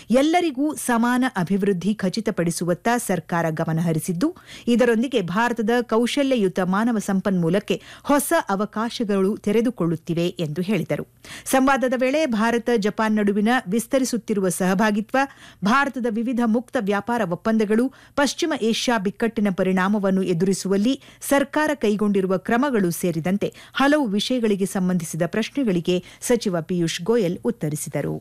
ಎಲ್ಲರಿಗೂ ಸಮಾನ ಅಭಿವೃದ್ಧಿ ಖಚಿತಪಡಿಸುವತ್ತ ಸರ್ಕಾರ ಗಮನಹರಿಸಿದ್ದು ಇದರೊಂದಿಗೆ ಭಾರತದ ಕೌಶಲ್ಯಯುತ ಮಾನವ ಸಂಪನ್ಮೂಲಕ್ಕೆ ಹೊಸ ಅವಕಾಶಗಳು ತೆರೆದುಕೊಳ್ಳುತ್ತಿವೆ ಎಂದು ಹೇಳಿದರು ಸಂವಾದದ ವೇಳೆ ಭಾರತ ಜಪಾನ್ ನಡುವಿನ ವಿಸ್ತರಿಸುತ್ತಿರುವ ಸಹಭಾಗಿತ್ವ ಭಾರತದ ವಿವಿಧ ಮುಕ್ತ ವ್ಯಾಪಾರ ಒಪ್ಪಂದಗಳು ಪಶ್ಚಿಮ ಏಷ್ಯಾ ಬಿಕ್ಕಟ್ಟಿನ ಪರಿಣಾಮವನ್ನು ಎದುರಿಸುವಲ್ಲಿ ಸರ್ಕಾರ ಕೈಗೊಂಡಿರುವ ಕ್ರಮಗಳು ಸೇರಿದಂತೆ ಹಲವು ವಿಷಯಗಳಿಗೆ ಸಂಬಂಧಿಸಿದ ಪ್ರಶ್ನೆಗಳಿಗೆ ಸಚಿವ ಪಿಯೂಷ್ ಗೋಯಲ್ ಉತ್ತರಿಸಿದರು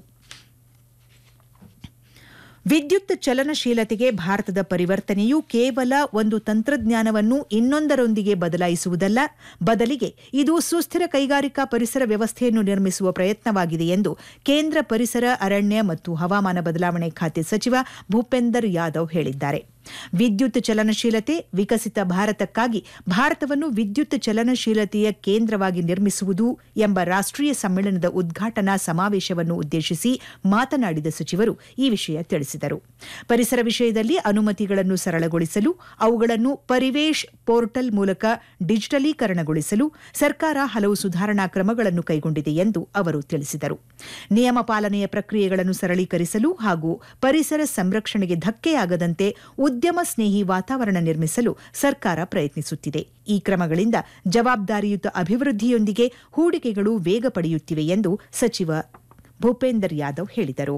ವಿದ್ಯುತ್ ಚಲನಶೀಲತೆಗೆ ಭಾರತದ ಪರಿವರ್ತನೆಯು ಕೇವಲ ಒಂದು ತಂತ್ರಜ್ಞಾನವನ್ನು ಇನ್ನೊಂದರೊಂದಿಗೆ ಬದಲಾಯಿಸುವುದಲ್ಲ ಬದಲಿಗೆ ಇದು ಸುಸ್ಥಿರ ಕೈಗಾರಿಕಾ ಪರಿಸರ ವ್ಯವಸ್ಥೆಯನ್ನು ನಿರ್ಮಿಸುವ ಪ್ರಯತ್ನವಾಗಿದೆ ಎಂದು ಕೇಂದ್ರ ಪರಿಸರ ಅರಣ್ಯ ಮತ್ತು ಹವಾಮಾನ ಬದಲಾವಣೆ ಖಾತೆ ಸಚಿವ ಭೂಪೇಂದರ್ ಯಾದವ್ ಹೇಳಿದ್ದಾರೆ ವಿದ್ಯುತ್ ಚಲನಶೀಲತೆ ವಿಕಸಿತ ಭಾರತಕ್ಕಾಗಿ ಭಾರತವನ್ನು ವಿದ್ಯುತ್ ಚಲನಶೀಲತೆಯ ಕೇಂದ್ರವಾಗಿ ನಿರ್ಮಿಸುವುದು ಎಂಬ ರಾಷ್ಟೀಯ ಸಮ್ಮೇಳನದ ಉದ್ಘಾಟನಾ ಸಮಾವೇಶವನ್ನು ಉದ್ದೇಶಿಸಿ ಮಾತನಾಡಿದ ಸಚಿವರು ಈ ವಿಷಯ ತಿಳಿಸಿದರು ಪರಿಸರ ವಿಷಯದಲ್ಲಿ ಅನುಮತಿಗಳನ್ನು ಸರಳಗೊಳಿಸಲು ಅವುಗಳನ್ನು ಪರಿವೇಶ್ ಪೋರ್ಟಲ್ ಮೂಲಕ ಡಿಜಿಟಲೀಕರಣಗೊಳಿಸಲು ಸರ್ಕಾರ ಹಲವು ಸುಧಾರಣಾ ಕ್ರಮಗಳನ್ನು ಕೈಗೊಂಡಿದೆ ಎಂದು ಅವರು ತಿಳಿಸಿದರು ನಿಯಮ ಪಾಲನೆಯ ಪ್ರಕ್ರಿಯೆಗಳನ್ನು ಸರಳೀಕರಿಸಲು ಹಾಗೂ ಪರಿಸರ ಸಂರಕ್ಷಣೆಗೆ ಧಕ್ಕೆಯಾಗದಂತೆ ಉದ್ಯಮ ಸ್ನೇಹಿ ವಾತಾವರಣ ನಿರ್ಮಿಸಲು ಸರ್ಕಾರ ಪ್ರಯತ್ನಿಸುತ್ತಿದೆ ಈ ಕ್ರಮಗಳಿಂದ ಜವಾಬ್ದಾರಿಯುತ ಅಭಿವೃದ್ಧಿಯೊಂದಿಗೆ ಹೂಡಿಕೆಗಳು ವೇಗ ಪಡೆಯುತ್ತಿವೆ ಎಂದು ಸಚಿವ ಭೂಪೇಂದರ್ ಯಾದವ್ ಹೇಳಿದರು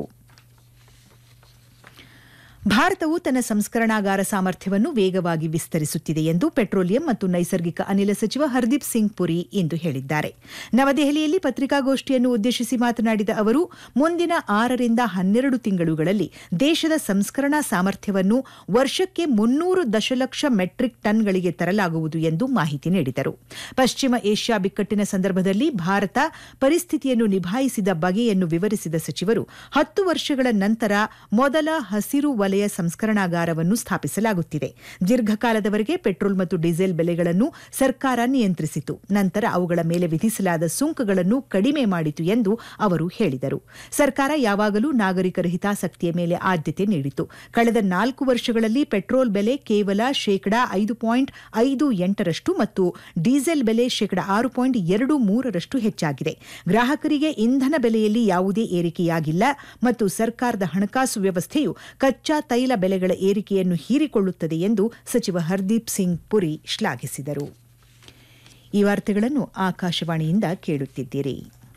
ಭಾರತವು ತನ್ನ ಸಂಸ್ಕರಣಾಗಾರ ಸಾಮರ್ಥ್ಯವನ್ನು ವೇಗವಾಗಿ ವಿಸ್ತರಿಸುತ್ತಿದೆ ಎಂದು ಪೆಟ್ರೋಲಿಯಂ ಮತ್ತು ನೈಸರ್ಗಿಕ ಅನಿಲ ಸಚಿವ ಹರ್ದೀಪ್ ಸಿಂಗ್ ಪುರಿ ಇಂದು ಹೇಳಿದ್ದಾರೆ ನವದೆಹಲಿಯಲ್ಲಿ ಪತ್ರಿಕಾಗೋಷ್ಠಿಯನ್ನು ಉದ್ದೇಶಿಸಿ ಮಾತನಾಡಿದ ಅವರು ಮುಂದಿನ ಆರರಿಂದ ಹನ್ನೆರಡು ತಿಂಗಳುಗಳಲ್ಲಿ ದೇಶದ ಸಂಸ್ಕರಣಾ ಸಾಮರ್ಥ್ಯವನ್ನು ವರ್ಷಕ್ಕೆ ಮುನ್ನೂರು ದಶಲಕ್ಷ ಮೆಟ್ರಿಕ್ ಟನ್ಗಳಿಗೆ ತರಲಾಗುವುದು ಎಂದು ಮಾಹಿತಿ ನೀಡಿದರು ಪಶ್ಚಿಮ ಏಷ್ಯಾ ಬಿಕ್ಕಟ್ಟಿನ ಸಂದರ್ಭದಲ್ಲಿ ಭಾರತ ಪರಿಸ್ಥಿತಿಯನ್ನು ನಿಭಾಯಿಸಿದ ಬಗೆಯನ್ನು ವಿವರಿಸಿದ ಸಚಿವರು ಹತ್ತು ವರ್ಷಗಳ ನಂತರ ಮೊದಲ ಹಸಿರು ವಲಯ ಸಂಸ್ಕರಣಾಗಾರವನ್ನು ಸ್ಥಾಪಿಸಲಾಗುತ್ತಿದೆ ದೀರ್ಘಕಾಲದವರೆಗೆ ಪೆಟ್ರೋಲ್ ಮತ್ತು ಡೀಸೆಲ್ ಬೆಲೆಗಳನ್ನು ಸರ್ಕಾರ ನಿಯಂತ್ರಿಸಿತು ನಂತರ ಅವುಗಳ ಮೇಲೆ ವಿಧಿಸಲಾದ ಸುಂಕಗಳನ್ನು ಕಡಿಮೆ ಮಾಡಿತು ಎಂದು ಅವರು ಹೇಳಿದರು ಸರ್ಕಾರ ಯಾವಾಗಲೂ ನಾಗರಿಕರ ಹಿತಾಸಕ್ತಿಯ ಮೇಲೆ ಆದ್ಯತೆ ನೀಡಿತು ಕಳೆದ ನಾಲ್ಕು ವರ್ಷಗಳಲ್ಲಿ ಪೆಟ್ರೋಲ್ ಬೆಲೆ ಕೇವಲ ಶೇಕಡಾ ಐದು ಪಾಯಿಂಟ್ ಐದು ಎಂಟರಷ್ಟು ಮತ್ತು ಡೀಸೆಲ್ ಬೆಲೆ ಶೇಕಡಾ ಆರು ಪಾಯಿಂಟ್ ಎರಡು ಮೂರರಷ್ಟು ಹೆಚ್ಚಾಗಿದೆ ಗ್ರಾಹಕರಿಗೆ ಇಂಧನ ಬೆಲೆಯಲ್ಲಿ ಯಾವುದೇ ಏರಿಕೆಯಾಗಿಲ್ಲ ಮತ್ತು ಸರ್ಕಾರದ ಹಣಕಾಸು ವ್ಯವಸ್ಥೆಯು ಕಚ್ಚಾ ತೈಲ ಬೆಲೆಗಳ ಏರಿಕೆಯನ್ನು ಹೀರಿಕೊಳ್ಳುತ್ತದೆ ಎಂದು ಸಚಿವ ಹರ್ದೀಪ್ ಸಿಂಗ್ ಪುರಿ ಶ್ಲಾಘಿಸಿದರು ಈ ವಾರ್ತೆಗಳನ್ನು ಆಕಾಶವಾಣಿಯಿಂದ ಕೇಳುತ್ತಿದ್ದೀರಿ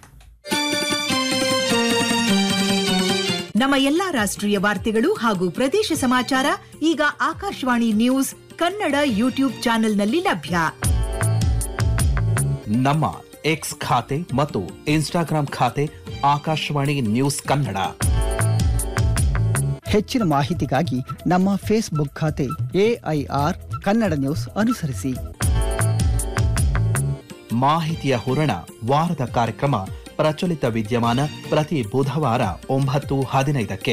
ನಮ್ಮ ಎಲ್ಲಾ ರಾಷ್ಟ್ರೀಯ ವಾರ್ತೆಗಳು ಹಾಗೂ ಪ್ರದೇಶ ಸಮಾಚಾರ ಈಗ ಆಕಾಶವಾಣಿ ನ್ಯೂಸ್ ಕನ್ನಡ ಯೂಟ್ಯೂಬ್ ಚಾನೆಲ್ನಲ್ಲಿ ಲಭ್ಯ ನಮ್ಮ ಎಕ್ಸ್ ಖಾತೆ ಮತ್ತು ಇನ್ಸ್ಟಾಗ್ರಾಂ ಖಾತೆ ಆಕಾಶವಾಣಿ ನ್ಯೂಸ್ ಕನ್ನಡ ಹೆಚ್ಚಿನ ಮಾಹಿತಿಗಾಗಿ ನಮ್ಮ ಫೇಸ್ಬುಕ್ ಖಾತೆ ಎಐಆರ್ ಕನ್ನಡ ನ್ಯೂಸ್ ಅನುಸರಿಸಿ ಮಾಹಿತಿಯ ಹೂರಣ ವಾರದ ಕಾರ್ಯಕ್ರಮ ಪ್ರಚಲಿತ ವಿದ್ಯಮಾನ ಪ್ರತಿ ಬುಧವಾರ ಒಂಬತ್ತು ಹದಿನೈದಕ್ಕೆ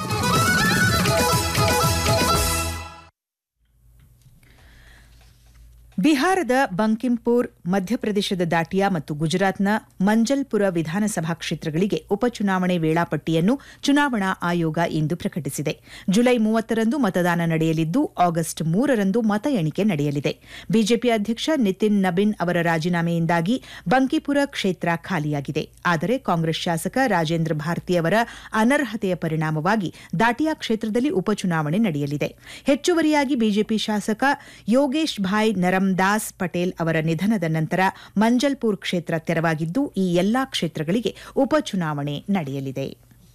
ಬಿಹಾರದ ಬಂಕಿಂಪುರ್ ಮಧ್ಯಪ್ರದೇಶದ ದಾಟಿಯಾ ಮತ್ತು ಗುಜರಾತ್ನ ಮಂಜಲ್ಪುರ ವಿಧಾನಸಭಾ ಕ್ಷೇತ್ರಗಳಿಗೆ ಉಪಚುನಾವಣೆ ವೇಳಾಪಟ್ಟಿಯನ್ನು ಚುನಾವಣಾ ಆಯೋಗ ಇಂದು ಪ್ರಕಟಿಸಿದೆ ಜುಲೈ ಮೂವತ್ತರಂದು ಮತದಾನ ನಡೆಯಲಿದ್ದು ಆಗಸ್ಟ್ ಮೂರರಂದು ಮತ ಎಣಿಕೆ ನಡೆಯಲಿದೆ ಬಿಜೆಪಿ ಅಧ್ಯಕ್ಷ ನಿತಿನ್ ನಬಿನ್ ಅವರ ರಾಜೀನಾಮೆಯಿಂದಾಗಿ ಬಂಕಿಪುರ ಕ್ಷೇತ್ರ ಖಾಲಿಯಾಗಿದೆ ಆದರೆ ಕಾಂಗ್ರೆಸ್ ಶಾಸಕ ರಾಜೇಂದ್ರ ಭಾರತಿ ಅವರ ಅನರ್ಹತೆಯ ಪರಿಣಾಮವಾಗಿ ದಾಟಿಯಾ ಕ್ಷೇತ್ರದಲ್ಲಿ ಉಪಚುನಾವಣೆ ನಡೆಯಲಿದೆ ಹೆಚ್ಚುವರಿಯಾಗಿ ಬಿಜೆಪಿ ಶಾಸಕ ಯೋಗೇಶ್ ಭಾಯ್ ನರಮ್ದಾಸ್ ಪಟೇಲ್ ಅವರ ನಿಧನದ ನಂತರ ಮಂಜಲ್ಪುರ್ ಕ್ಷೇತ್ರ ತೆರವಾಗಿದ್ದು ಈ ಎಲ್ಲಾ ಕ್ಷೇತ್ರಗಳಿಗೆ ಉಪಚುನಾವಣೆ ನಡೆಯಲಿದೆ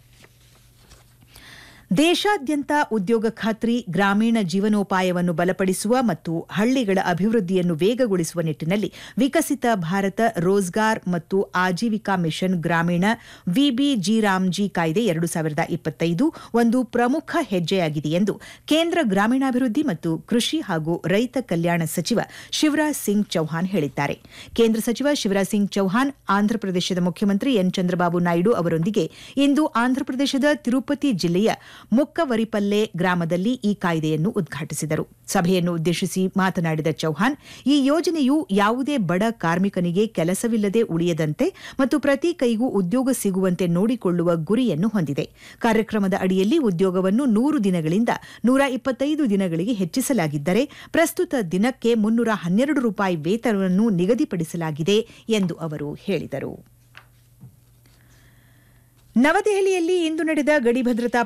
ದೇಶಾದ್ಯಂತ ಉದ್ಯೋಗ ಖಾತ್ರಿ ಗ್ರಾಮೀಣ ಜೀವನೋಪಾಯವನ್ನು ಬಲಪಡಿಸುವ ಮತ್ತು ಹಳ್ಳಿಗಳ ಅಭಿವೃದ್ಧಿಯನ್ನು ವೇಗಗೊಳಿಸುವ ನಿಟ್ಟಿನಲ್ಲಿ ವಿಕಸಿತ ಭಾರತ ರೋಜ್ಗಾರ್ ಮತ್ತು ಆಜೀವಿಕಾ ಮಿಷನ್ ಗ್ರಾಮೀಣ ವಿಬಿಜಿ ರಾಮ್ಜಿ ಕಾಯ್ದೆ ಎರಡು ಸಾವಿರದ ಇಪ್ಪತ್ತೈದು ಒಂದು ಪ್ರಮುಖ ಹೆಜ್ಜೆಯಾಗಿದೆ ಎಂದು ಕೇಂದ್ರ ಗ್ರಾಮೀಣಾಭಿವೃದ್ಧಿ ಮತ್ತು ಕೃಷಿ ಹಾಗೂ ರೈತ ಕಲ್ಯಾಣ ಸಚಿವ ಶಿವರಾಜ್ ಸಿಂಗ್ ಚೌಹಾಣ್ ಹೇಳಿದ್ದಾರೆ ಕೇಂದ್ರ ಸಚಿವ ಶಿವರಾಜ್ ಸಿಂಗ್ ಚೌಹಾಣ್ ಆಂಧ್ರಪ್ರದೇಶದ ಮುಖ್ಯಮಂತ್ರಿ ಎನ್ ಚಂದ್ರಬಾಬು ನಾಯ್ಡು ಅವರೊಂದಿಗೆ ಇಂದು ಆಂಧ್ರಪ್ರದೇಶದ ತಿರುಪತಿ ಜಿಲ್ಲೆಯ ಮುಕ್ಕವರಿಪಲ್ಲೆ ಗ್ರಾಮದಲ್ಲಿ ಈ ಕಾಯ್ದೆಯನ್ನು ಉದ್ಘಾಟಿಸಿದರು ಸಭೆಯನ್ನು ಉದ್ದೇಶಿಸಿ ಮಾತನಾಡಿದ ಚೌಹಾಣ್ ಈ ಯೋಜನೆಯು ಯಾವುದೇ ಬಡ ಕಾರ್ಮಿಕನಿಗೆ ಕೆಲಸವಿಲ್ಲದೆ ಉಳಿಯದಂತೆ ಮತ್ತು ಪ್ರತಿ ಕೈಗೂ ಉದ್ಯೋಗ ಸಿಗುವಂತೆ ನೋಡಿಕೊಳ್ಳುವ ಗುರಿಯನ್ನು ಹೊಂದಿದೆ ಕಾರ್ಯಕ್ರಮದ ಅಡಿಯಲ್ಲಿ ಉದ್ಯೋಗವನ್ನು ನೂರು ದಿನಗಳಿಂದ ನೂರ ಇಪ್ಪತ್ತೈದು ದಿನಗಳಿಗೆ ಹೆಚ್ಚಿಸಲಾಗಿದ್ದರೆ ಪ್ರಸ್ತುತ ದಿನಕ್ಕೆ ಮುನ್ನೂರ ಹನ್ನೆರಡು ರೂಪಾಯಿ ವೇತನವನ್ನು ನಿಗದಿಪಡಿಸಲಾಗಿದೆ ಎಂದು ಅವರು ಹೇಳಿದರು ನವದೆಹಲಿಯಲ್ಲಿ ಇಂದು ನಡೆದ ಗಡಿ ಭದ್ರತಾ